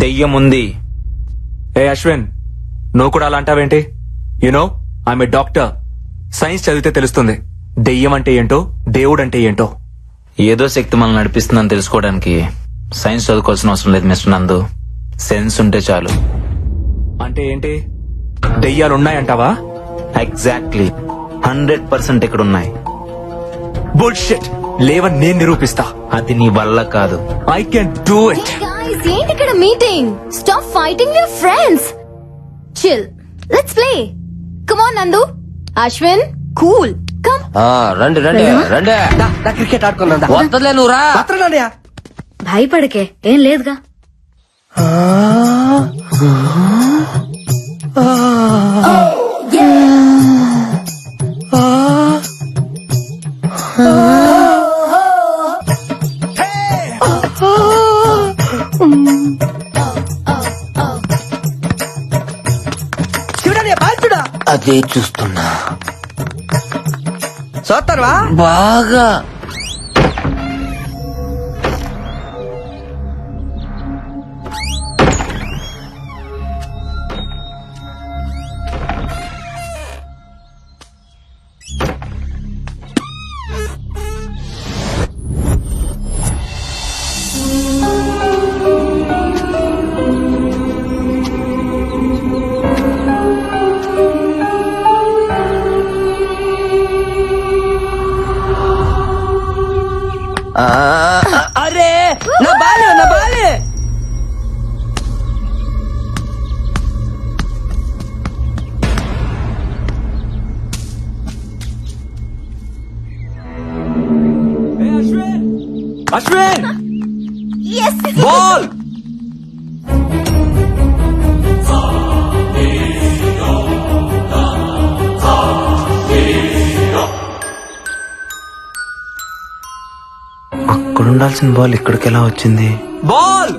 దెయ్యం ఉంది ఏ అశ్విన్ నువ్వు కూడా అలా అంటావేంటి you know I'm a doctor science చదివితే తెలుస్తుంది దెయ్యం అంటే ఏంటో దేవుడు అంటే ఏంటో ఏదో శక్తి మనల్ని నడిపిస్తుందని తెలుసుకోవడానికి సైన్స్ చదువుకోవాల్సిన అవసరం లేదు మిస్టర్ నందు సెన్స్ ఉంటే చాలు అంటే ఏంటి దెయ్యాలు ఉన్నాయంటావా ఎగ్జాక్ట్లీ హండ్రెడ్ పర్సెంట్ ఇక్కడ ఉన్నాయి బుల్షిట్ లేవని నేను నిరూపిస్తా అది నీ వల్ల కాదు I can do it Guys, ఏంటి ఇక్కడ meeting stop fighting your friends chill let's play come on Nandu Ashwin cool come ఆ, రండి రండి రండి క్రికెట్ ఆడుకుందా వద్దలే నువ్వు రా భయపడకే ఏం లేదుగా చూడండి బాల్చుడా అదే చూస్తున్నా చూస్తారువా బాగా ఆ, అరే నా బాలే నా బాలే అశ్విన్ ఎస్ బాల్ అక్కడ ఉండాల్సిన బాల్ ఇక్కడికి ఎలా వచ్చింది బాల్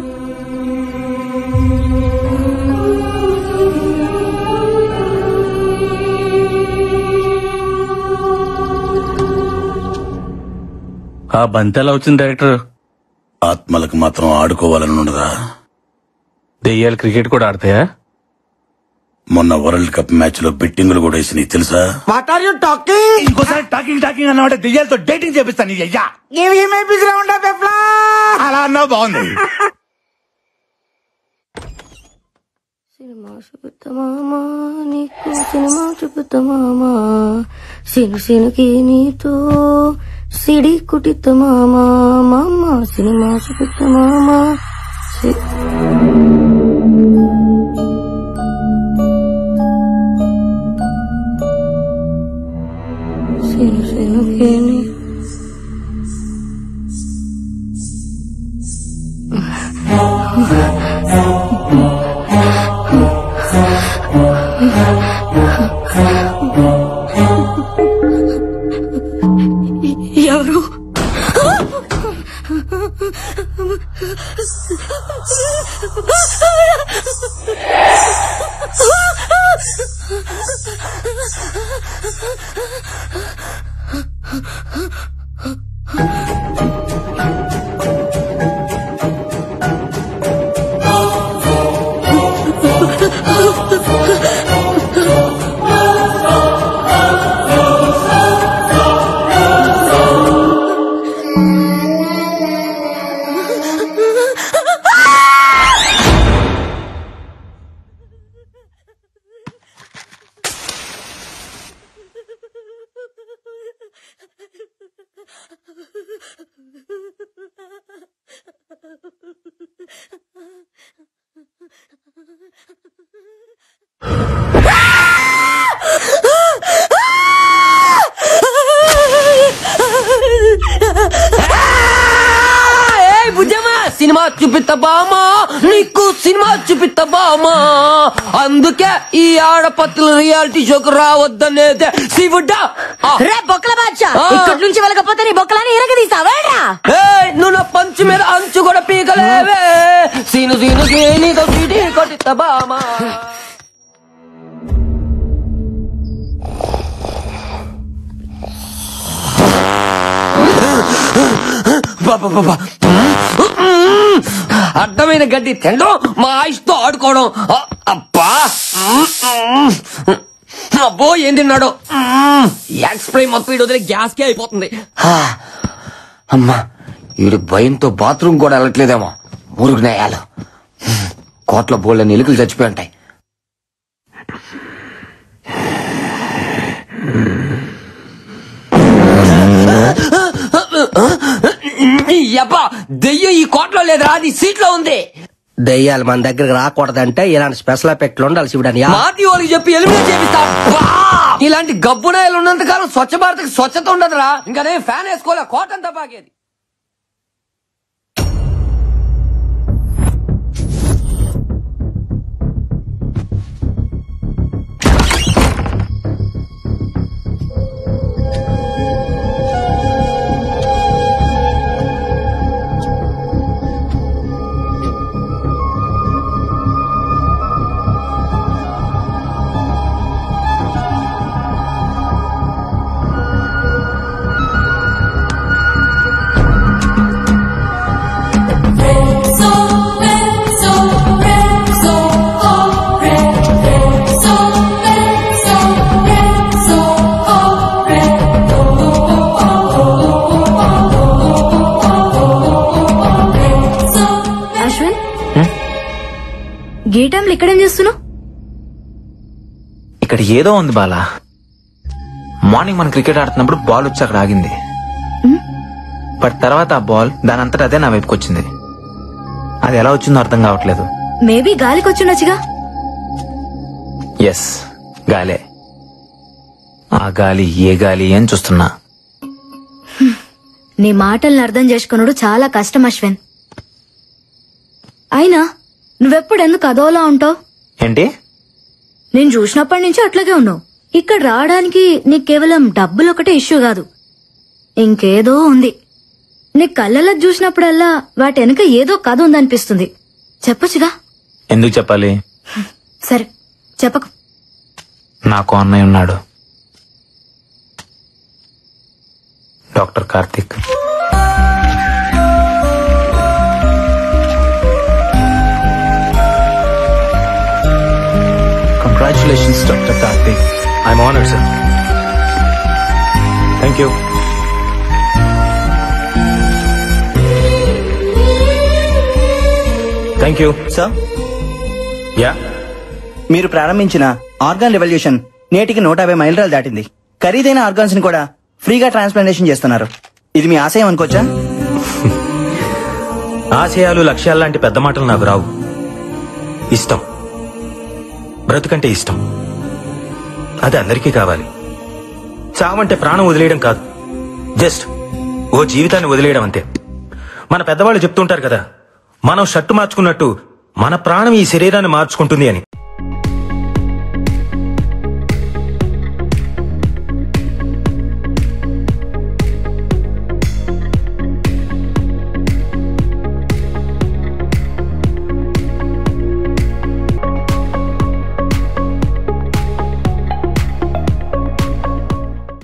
ఆ బంతి ఎలా వచ్చింది డైరెక్టర్ ఆత్మలకు మాత్రం ఆడుకోవాలని ఉండదా దెయ్యాలు క్రికెట్ కూడా ఆడతాయా మొన్న వరల్డ్ కప్ మ్యాచ్ లో బెట్టింగులు కూడా వేసినాయి తెలుసా వాట్ ఆర్ యు టాకింగ్ ఇంకోసారి టాకింగ్ టాకింగ్ అన్నమాట దెయ్యాలతో డేటింగ్ చేపిస్తాను ఈ అయ్యా give him a big round of applause అలా అన్నావు బాగుంది సినిమా చూపుతా మామా నీకు సినిమా చూపుతా మామా సిను సినుకి నీతో సిడి కుటిత మామా మామ సినిమా చూపుతా మామా సి- సిను సినుకి నీ ఎవరు ఏయ్ బుజ్జమ్మా సినిమా చూపిస్తా బామా నీకు సినిమా చూపిస్తా బామా అందుకే ఈ ఆడపత్తుల రియాలిటీ షోకు రావద్దనేదే శివుడా ఆ. రే బొక్కల బాద్షా ఆ. ఇక్కడి నుంచి వెళ్ళకపోతే నీ బొక్కలని ఇరగదీస్తావేడ్రా ఏయ్ నువ్వు నా పంచు మీద అంచు కూడా పీకలేవే సీను సీను నీతో సిటీ కొట్టిస్తా బామా బాబా బాబా అడ్డమైన గడ్డి తినడం మా ఆయుష్తో ఆడుకోవడం ఆ, అబ్బా మ్మ్, మ్మ్. అబ్బో ఏం తిన్నాడు మ్మ్. యాక్ స్ప్రే మొత్తం వీడు వదిలే గ్యాస్ కే అయిపోతుంది ఆ, అమ్మా వీడు భయంతో బాత్రూమ్ కూడా వెళ్ళట్లేదేమో మురుగు నేయాలు కోట్ల బోళ్ళ ఎలుకలు చచ్చిపోయి ఉంటాయి యబ్బా దెయ్యం ఈ కోట్లో లేదురా అది సీట్లో ఉంది దయ్యాలు మన దగ్గరకు రాకూడదంటే ఇలాంటి స్పెషల్ ఎఫెక్ట్లు ఉండాలి శివుడని మాతి వాళ్ళకి చెప్పి ఎలిమినేట్ చేపిస్తా అబ్బా! ఇలాంటి గబ్బు నాయలు ఉన్నంత కాలం స్వచ్ఛ భారత్ స్వచ్ఛత ఉండదురా ఇంకా నేను ఫ్యాన్ వేసుకోలే కోటంతా బాగేది అశ్విన్ గే టైంలో ఇక్కడేం చేస్తున్నావు ఇక్కడ ఏదో ఉంది బాలా మార్నింగ్ మనం క్రికెట్ ఆడుతున్నప్పుడు బాల్ వచ్చి అక్కడ ఆగింది బట్ తర్వాత ఆ బాల్ దాని అంతటా అదే నా వైపుకి వచ్చింది అది ఎలా వచ్చిందో అర్థం కావట్లేదు మేబీ గాలికి వచ్చిండొచ్చుగా ఎస్ గాలే ఆ గాలి ఏ గాలి అని చూస్తున్నా నీ మాటల్ని అర్థం చేసుకున్నాడు చాలా కష్టం అశ్విన్ అయినా నువ్వెప్పుడు ఎందుకు అదోలా ఉంటావు ఏంటి నేను చూసినప్పటి నుంచి అట్లాగే ఉన్నావు ఇక్కడ రావడానికి నీకు కేవలం డబ్బులు ఒకటే ఇష్యూ కాదు ఇంకేదో ఉంది నీ కళ్ళలో చూసినప్పుడల్లా వాటి వెనక ఏదో కథ ఉందనిపిస్తుంది చెప్పొచ్చుగా ఎందుకు చెప్పాలి సరే చెప్పకు నాకు అన్నయ్య ఉన్నాడు doctor Karthik congratulations doctor Karthik I'm honoured sir thank you thank you sir yeah మీరు ప్రారంభించిన ఆర్గాన్ రెవల్యూషన్ నేటికి నూట యాభై మైలురాలు దాటింది ఖరీదైన ఆర్గాన్స్ ని కూడా ఫ్రీగా ట్రాన్స్ప్లాంటేషన్ చేస్తున్నారు ఇది మీ ఆశయం అనుకోవచ్చా ఆశయాలు లక్ష్యాలు లాంటి పెద్ద మాటలు నాకు రావు ఇష్టం బ్రతుకంటే ఇష్టం అది అందరికీ కావాలి చావంటే ప్రాణం వదిలేయడం కాదు జస్ట్ ఓ జీవితాన్ని వదిలేయడం అంతే మన పెద్దవాళ్ళు చెప్తుంటారు కదా మనం షట్టు మార్చుకున్నట్టు మన ప్రాణం ఈ శరీరాన్ని మార్చుకుంటుంది అని